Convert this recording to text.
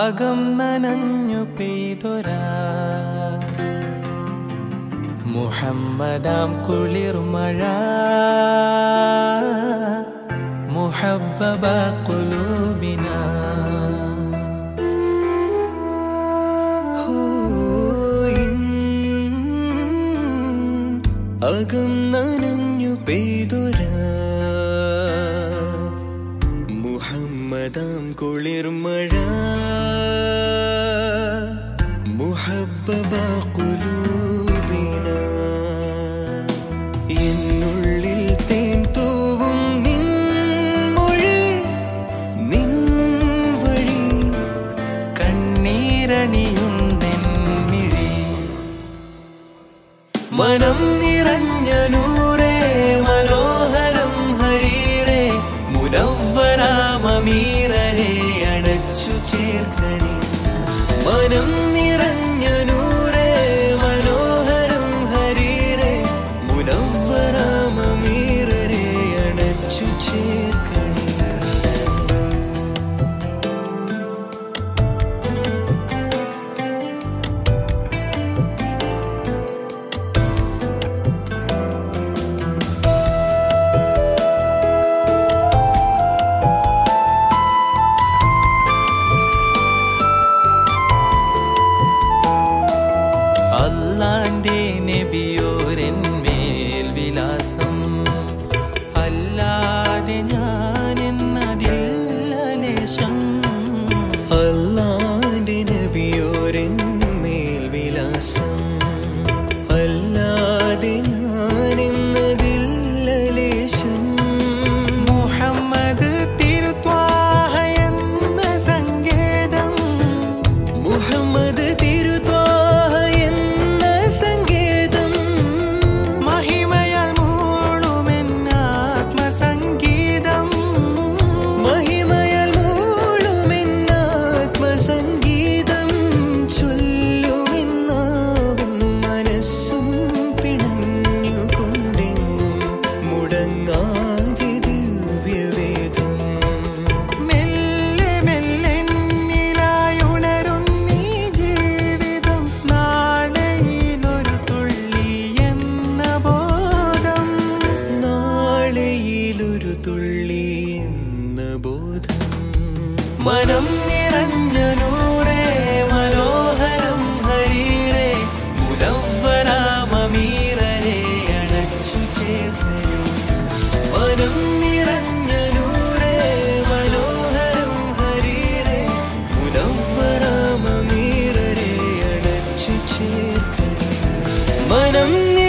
അകം നനഞ്ഞു പെയ്തൊരാ മുഹമ്മദാം കുളിർമഴ മുഹബ്ബബ കുലൂബിന അകം നനഞ്ഞു പെയ്തൊരാ മുഹമ്മദാം കുളിർമഴ മുഹബ്ബബ കുലൂബിന എന്നുള്ളിൽ തേൻ തൂവും നിൻ മൊഴി നിൻ വഴി കണ്ണീരണിയും നെന്മിഴി മനം നിറഞ്ഞ നൂറേ മനോഹരം ഹരീരേ മുനവ്വരാമീരരെ അടച്ചു ചേർക്കണി മനം നിറഞ്ഞ നൂറേ മനോഹരം ഹരീരേ മുനവ്വരാമീരരെ അടച്ചു ചേർക്കണി അല്ലാന്റെ നബിയോരെന്മേൽ വിലാസം അല്ലാതെ ഞാൻ എന്നതില്ലലേശം അല്ലാന്റെ നബിയോരൻ മേൽവിലാസം അല്ലാതെ ഞാൻ എന്നതില്ല ലേശം മുഹമ്മദ് തിരുത്വാഹ എന്ന സങ്കേതം മുഹമ്മദ് തിരുത്വാഹ എന്ന സങ്കേതം മഹിമയാൽ മൂളുമെന്നാത്മസംഗീതം മഹിമയാൽ മൂളുമെന്നാത്മസംഗീതം ചൊല്ലുമെന്നാവും മനസ്സും പിണഞ്ഞുകൊണ്ടെങ്ങും മുടങ്ങാതെ ദിവ്യവേദം മെല്ലെ മെല്ലെന്നിലായുണരുന്നീ ജീവിതം നാളെയിലൊരു തുള്ളി എന്ന ബോധം നാളെയിലൊരു തുള്ളി എന്ന ബോധം മനം നിറഞ്ഞ നൂറേ മനോഹരം ഹരീരേ മുനവ്വരാമീരരെ അടച്ചു ചേർക്കണേ മനം നിറഞ്ഞ നൂറേ മനോഹരം ഹരീരേ മുനവ്വരാമീരരെ അടച്ചു ചേർക്കണേ മനം